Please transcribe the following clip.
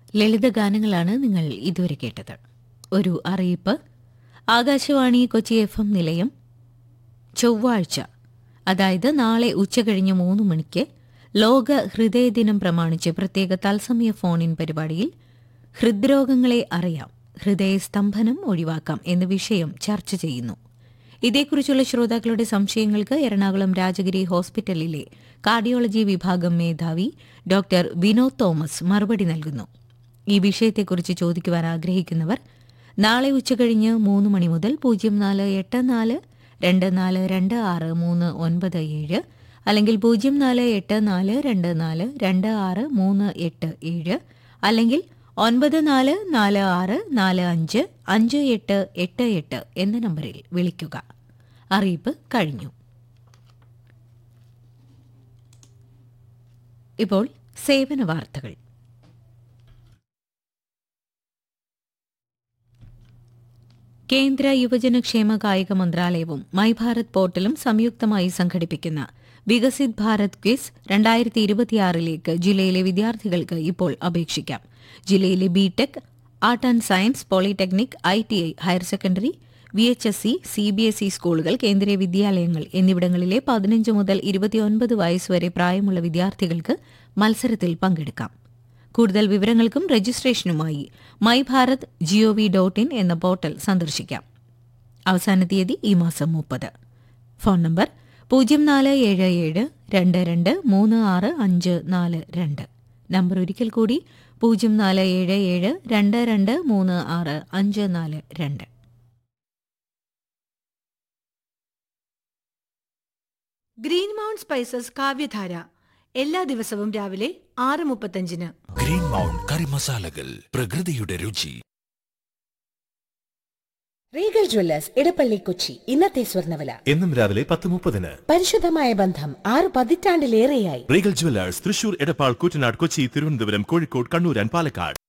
ലളിതഗാനങ്ങളാണ് നിങ്ങൾ ഇതുവരെ കേട്ടത് ഒരു അറിയിപ്പ് ആകാശവാണി കൊച്ചി എഫ് എം നിലയം ചൊവ്വാഴ്ച അതായത് നാളെ ഉച്ചകഴിഞ്ഞ് മൂന്ന് മണിക്ക് ലോക ഹൃദയദിനം പ്രമാണിച്ച് പ്രത്യേക തത്സമയ ഫോൺ ഇൻ പരിപാടിയിൽ ഹൃദ്രോഗങ്ങളെ അറിയാം ഹൃദയസ്തംഭനം ഒഴിവാക്കാം എന്ന വിഷയം ചർച്ച ചെയ്യുന്നു ഇതേക്കുറിച്ചുള്ള ശ്രോതാക്കളുടെ സംശയങ്ങൾക്ക് എറണാകുളം രാജഗിരി ഹോസ്പിറ്റലിലെ കാർഡിയോളജി വിഭാഗം മേധാവി ഡോക്ടർ വിനോദ് തോമസ് മറുപടി നൽകുന്നു ഈ വിഷയത്തെക്കുറിച്ച് ചോദിക്കുവാൻ ആഗ്രഹിക്കുന്നവർ നാളെ ഉച്ചകഴിഞ്ഞ് മൂന്ന് മണി മുതൽ പൂജ്യം നാല് എട്ട് നാല് രണ്ട് നാല് രണ്ട് ആറ് മൂന്ന് ഒൻപത് ഏഴ് അല്ലെങ്കിൽ പൂജ്യം നാല് എട്ട് നാല് രണ്ട് നാല് രണ്ട് ആറ് മൂന്ന് എട്ട് ഏഴ് അല്ലെങ്കിൽ ഒൻപത് നാല് നാല് ആറ് നാല് അഞ്ച് അഞ്ച് എട്ട് എട്ട് എട്ട് എന്ന നമ്പറിൽ വിളിക്കുക അറിയിപ്പ് കഴിഞ്ഞു ഇപ്പോൾ സേവന വാർത്തകൾ കേന്ദ്ര യുവജനക്ഷേമ കായിക മന്ത്രാലയവും മൈ ഭാരത് പോർട്ടലും സംയുക്തമായി സംഘടിപ്പിക്കുന്ന വികസിത് ഭാരത് ക്വിസ് രണ്ടായിരത്തി ഇരുപത്തിയാറിലേക്ക് ജില്ലയിലെ വിദ്യാർത്ഥികൾക്ക് ഇപ്പോൾ അപേക്ഷിക്കാം ജില്ലയിലെ BTech art and science polytechnic I T I higher secondary V H S C C B S E സ്കൂളുകൾ കേന്ദ്രീയ വിദ്യാലയങ്ങൾ എന്നിവിടങ്ങളിലെ പതിനഞ്ച് മുതൽ ഇരുപത്തിയൊൻപത് വയസ്സുവരെ പ്രായമുള്ള വിദ്യാർത്ഥികൾക്ക് മത്സരത്തിൽ പങ്കെടുക്കാം കൂടുതൽ വിവരങ്ങൾക്കും രജിസ്ട്രേഷനുമായി my Bharat gov dot in എന്ന പോർട്ടൽ സന്ദർശിക്കാം അവസാന തീയതി ഈ മാസം മുപ്പത് ഫോൺ നമ്പർ പൂജ്യം നാല് ഏഴ് ഏഴ് രണ്ട് രണ്ട് മൂന്ന് ആറ് അഞ്ച് നാല് രണ്ട് നമ്പർ ഒരിക്കൽ കൂടി പൂജ്യം നാല് ഏഴ് ഏഴ് രണ്ട് രണ്ട് മൂന്ന് ആറ് അഞ്ച് നാല് രണ്ട് ഗ്രീൻ മൗണ്ട് സ്പൈസസ് കാവ്യധാര എല്ലാ ദിവസവും രാവിലെ ആറ് മുപ്പത്തഞ്ചിന് ഗ്രീൻ മൗണ്ട് കറി മസാലകൾ പ്രകൃതിയുടെ രുചി റീഗൽ ജ്വല്ലേഴ്സ് ഇടപ്പള്ളി കൊച്ചി ഇന്നത്തെ സ്വർണ്ണവില എന്നും രാവിലെ പത്ത് മുപ്പതിന് പരിശുദ്ധമായ ബന്ധം ആറ് പതിറ്റാണ്ടിലേറെയായി Regal Jewellers Thrissur Edappal Koottanad Kochi Thiruvananthapuram Kozhikode Kannur and Palakkad